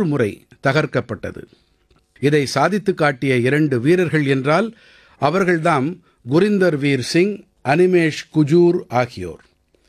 மூன்று முறை தகர்க்கப்பட்டது இதை சாதித்து காட்டிய இரண்டு வீரர்கள் என்றால் அவர்கள்தாம் குரிந்தர் வீர் சிங் அனிமேஷ் குஜூர் ஆகியோர்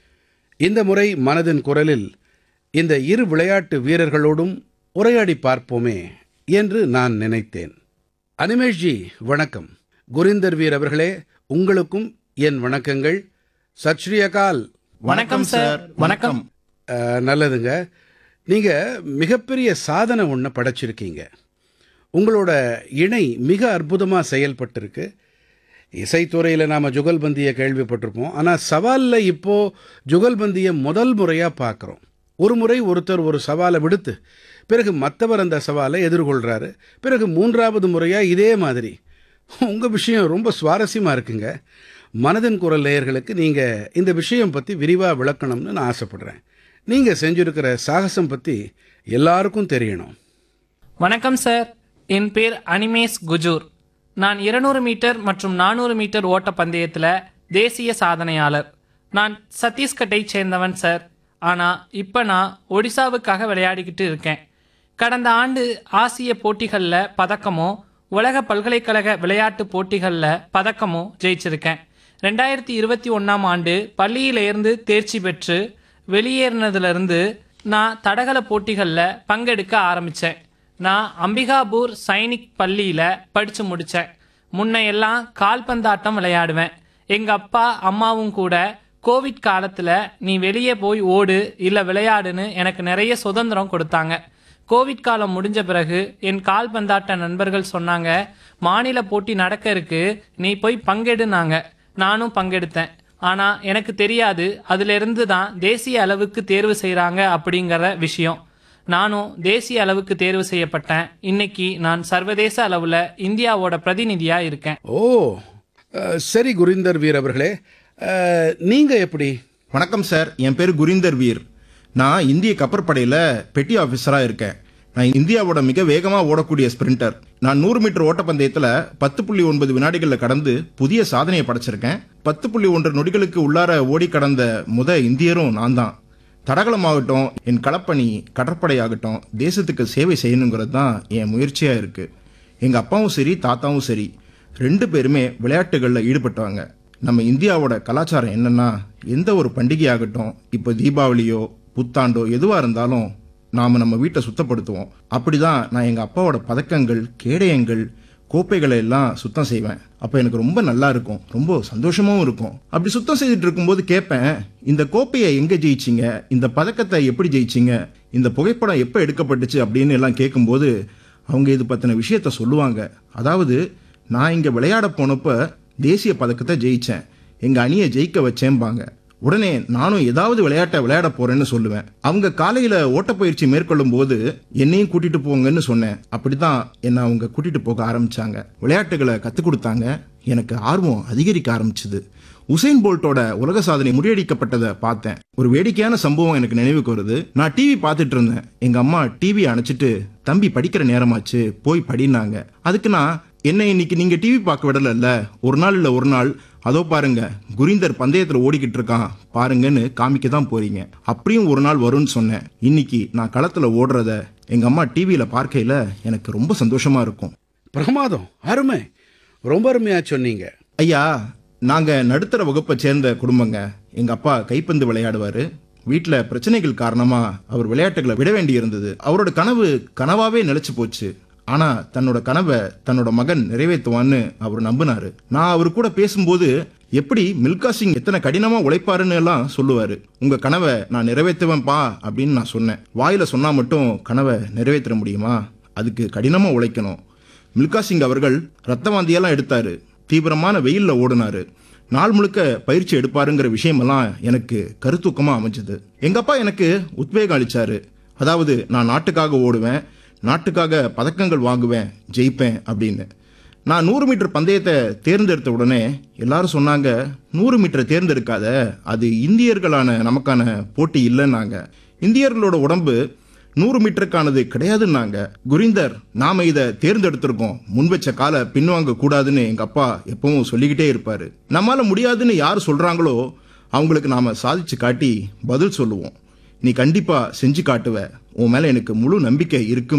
இந்த முறை மனதின் குரலில் இந்த இரு விளையாட்டு வீரர்களோடும் உரையாடி பார்ப்போமே என்று நான் நினைத்தேன் அனிமேஷ்ஜி வணக்கம் குரிந்தர் வீர் அவர்களே உங்களுக்கும் என் வணக்கங்கள் சத் ஸ்ரீ அகால் வணக்கம் சார் வணக்கம் அஹ், நல்லதுங்க நீங்க மிகப்பெரிய சாதனை ஒன்று படைச்சிருக்கீங்க உங்களோட இணை மிக அற்புதமாக செயல்பட்டிருக்கு இசைத்துறையில் நாம் ஜுகல்பந்தியை கேள்விப்பட்டிருப்போம் ஆனால் சவாலில் இப்போ ஜுகல்பந்தியை முதல் முறையாக பார்க்குறோம் ஒரு முறை ஒருத்தர் ஒரு சவாலை விடுத்து பிறகு மற்றவர் அந்த சவாலை எதிர்கொள்கிறாரு பிறகு மூன்றாவது முறையாக இதே மாதிரி உங்கள் விஷயம் ரொம்ப சுவாரஸ்யமாக இருக்குங்க மனதின் குரல் நேயர்களுக்கு நீங்கள் இந்த விஷயம் பற்றி விரிவாக விளக்கணும்னு நான் ஆசைப்படுறேன் நீங்கள் செஞ்சுருக்கிற சாகசம் பற்றி எல்லாருக்கும் தெரியணும் வணக்கம் சார் என் பேர் அனிமேஷ் குஜூர் நான் 200 மீட்டர் மற்றும் 400 மீட்டர் ஓட்ட பந்தயத்தில் தேசிய சாதனையாளர் நான் சத்தீஸ்கட்டைச் சேர்ந்தவன் சார் ஆனால் இப்போ நான் ஒடிசாவுக்காக விளையாடிக்கிட்டு இருக்கேன் கடந்த ஆண்டு ஆசிய போட்டிகளில் பதக்கமோ உலக பல்கலைக்கழக விளையாட்டு போட்டிகளில் பதக்கமோ ஜெயிச்சிருக்கேன் ரெண்டாயிரத்தி இருபத்தி ஒன்றாம் ஆண்டு பள்ளியிலேருந்து தேர்ச்சி பெற்று வெளியேறினதுலேருந்து நான் தடகள போட்டிகளில் பங்கெடுக்க ஆரம்பித்தேன் நான் அம்பிகாபூர் சைனிக் பள்ளியில் படித்து முடித்தேன் முன்ன எல்லாம் கால்பந்தாட்டம் விளையாடுவேன் எங்கள் அப்பா அம்மாவும் கூட கோவிட் காலத்தில் நீ வெளியே போய் ஓடு இல்லை விளையாடுன்னு எனக்கு நிறைய சுதந்திரம் கொடுத்தாங்க கோவிட் காலம் முடிஞ்ச பிறகு என் கால்பந்தாட்ட நண்பர்கள் சொன்னாங்க மாநில போட்டி நடக்க இருக்கு நீ போய் பங்கெடுனாங்க நானும் பங்கெடுத்தேன் ஆனா எனக்கு தெரியாது அதுல இருந்து தான் தேசிய அளவுக்கு தேர்வு செய்றாங்க அப்படிங்கிற விஷயம் நானும் தேசிய அளவுக்கு தேர்வு செய்யப்பட்டேன் இன்னைக்கு நான் சர்வதேச அளவுல இந்தியாவோட பிரதிநிதியா இருக்கேன் ஓ அஹ், சரி குரிந்தர் வீர் அவர்களே அஹ், நீங்க எப்படி வணக்கம் சார் என் பேர் குரிந்தர் வீர் நான் இந்திய கப்பற்படையில் பெட்டி ஆஃபீஸராக இருக்கேன் நான் இந்தியாவோட மிக வேகமாக ஓடக்கூடிய ஸ்பிரிண்டர் நான் நூறு மீட்டர் ஓட்டப்பந்தயத்தில் பத்து புள்ளி ஒன்பது வினாடிகளில் கடந்து புதிய சாதனையை படைச்சிருக்கேன் பத்து புள்ளி ஒன்று நொடிகளுக்கு உள்ளார ஓடி கடந்த முத இந்தியரும் நான் தான் தடகளமாகட்டும் என் களப்பணி கடற்படை ஆகட்டும் தேசத்துக்கு சேவை செய்யணுங்கிறது தான் என் முயற்சியாக இருக்குது எங்கள் அப்பாவும் சரி தாத்தாவும் சரி ரெண்டு பேருமே விளையாட்டுகளில் ஈடுபட்டவங்க நம்ம இந்தியாவோட கலாச்சாரம் என்னன்னா எந்த ஒரு பண்டிகையாகட்டும் இப்போ தீபாவளியோ புத்தாண்டோ எதுவாக இருந்தாலும் நாம் நம்ம வீட்டை சுத்தப்படுத்துவோம் அப்படிதான் நான் எங்கள் அப்பாவோட பதக்கங்கள் கேடயங்கள் கோப்பைகளை எல்லாம் சுத்தம் செய்வேன் அப்போ எனக்கு ரொம்ப நல்லா இருக்கும் ரொம்ப சந்தோஷமாவும் இருக்கும் அப்படி சுத்தம் செய்துட்டு இருக்கும்போது கேட்பேன் இந்த கோப்பையை எங்கே ஜெயிச்சிங்க இந்த பதக்கத்தை எப்படி ஜெயிச்சிங்க இந்த புகைப்படம் எப்போ எடுக்கப்பட்டுச்சு அப்படின்னு எல்லாம் கேட்கும்போது அவங்க இது பற்றின விஷயத்த சொல்லுவாங்க அதாவது நான் இங்கே விளையாட போனப்ப தேசிய பதக்கத்தை ஜெயிச்சேன் எங்கள் அணியை ஜெயிக்க வச்சேன்பாங்க உடனே நானும் ஏதாவது விளையாட்டை விளையாட போறேன்னு சொல்லுவேன் அவங்க காலையில ஓட்டப்பயிற்சி மேற்கொள்ளும் போது என்னையும் கூட்டிட்டு போங்கன்னு சொன்னேன் அப்படிதான் என்ன அவங்க கூட்டிட்டு போக ஆரம்பிச்சாங்க விளையாட்டுகளை கத்துக் கொடுத்தாங்க எனக்கு ஆர்வம் அதிகரிக்க ஆரம்பிச்சது உசைன் போல்ட்டோட உலக சாதனை முறியடிக்கப்பட்டதை பார்த்தேன் ஒரு வேடிக்கையான சம்பவம் எனக்கு நினைவுக்கு வருது நான் டிவி பார்த்துட்டு இருந்தேன் எங்க அம்மா டிவி அணைச்சிட்டு தம்பி படிக்கிற நேரமாச்சு போய் படினாங்க அதுக்கு நான் என்ன இன்னைக்கு நீங்க டிவி பார்க்க விடலல்ல ஒரு நாள் இல்ல ஒரு நாள் அதோ பாருங்க குரிந்தர் பந்தயத்துல ஓடிக்கிட்டு இருக்கான் பாருங்கன்னு காமிக்க தான் போறீங்க அப்படியும் ஒரு நாள் வரும்னு சொன்னேன் இன்னைக்கு நான் களத்துல ஓடுறத எங்க அம்மா டிவியில பார்க்கையில எனக்கு ரொம்ப சந்தோஷமா இருக்கும் பிரமாதம் அருமை ரொம்ப அருமையா சொன்னீங்க ஐயா நாங்க நடுத்தர வகுப்பை சேர்ந்த குடும்பங்க எங்க அப்பா கைப்பந்து விளையாடுவாரு வீட்ல பிரச்சனைகள் காரணமா அவர் விளையாட்டுகளை விட வேண்டி இருந்தது அவரோட கனவு கனவாவே நிலைச்சு போச்சு ஆனா தன்னோட கனவை தன்னோட மகன் நிறைவேற்றுவான்னு அவர் நம்பினாரு நான் அவர் கூட பேசும்போது எப்படி மில்கா சிங் எத்தனை கடினமா உழைப்பாருன்னு எல்லாம் சொல்லுவாரு உங்க கனவை நான் நிறைவேற்றுவேன்ப்பா அப்படின்னு நான் சொன்னேன் வாயில சொன்னா மட்டும் கனவை நிறைவேற்ற முடியுமா அதுக்கு கடினமா உழைக்கணும் மில்கா சிங் அவர்கள் ரத்த வாந்தியெல்லாம் எடுத்தாரு தீவிரமான வெயில்ல ஓடினாரு நாள் முழுக்க பயிற்சி எடுப்பாருங்கிற விஷயமெல்லாம் எனக்கு கருத்தூக்கமா அமைஞ்சது எங்க அப்பா எனக்கு உத்வேகம் அளிச்சாரு அதாவது நான் நாட்டுக்காக ஓடுவேன் நாட்டுக்காக பதக்கங்கள் வாங்குவேன் ஜெயிப்பேன் அப்படின்னு நான் நூறு மீட்டர் பந்தயத்தை தேர்ந்தெடுத்த உடனே எல்லாரும் சொன்னாங்க நூறு மீட்டரை தேர்ந்தெடுக்காத அது இந்தியர்களான நமக்கான போட்டி இல்லைன்னாங்க இந்தியர்களோட உடம்பு நூறு மீட்டருக்கானது கிடையாதுன்னாங்க குரிந்தர் நாம இதை தேர்ந்தெடுத்திருக்கோம் முன் வச்ச காலை பின்வாங்க கூடாதுன்னு எங்க அப்பா எப்பவும் சொல்லிக்கிட்டே இருப்பாரு நம்மால முடியாதுன்னு யார் சொல்றாங்களோ அவங்களுக்கு நாம சாதிச்சு காட்டி பதில் சொல்லுவோம் நீ கண்டிப்பா செஞ்சு காட்டுவ உன் மேல எனக்கு முழு நம்பிக்கை இருக்கும்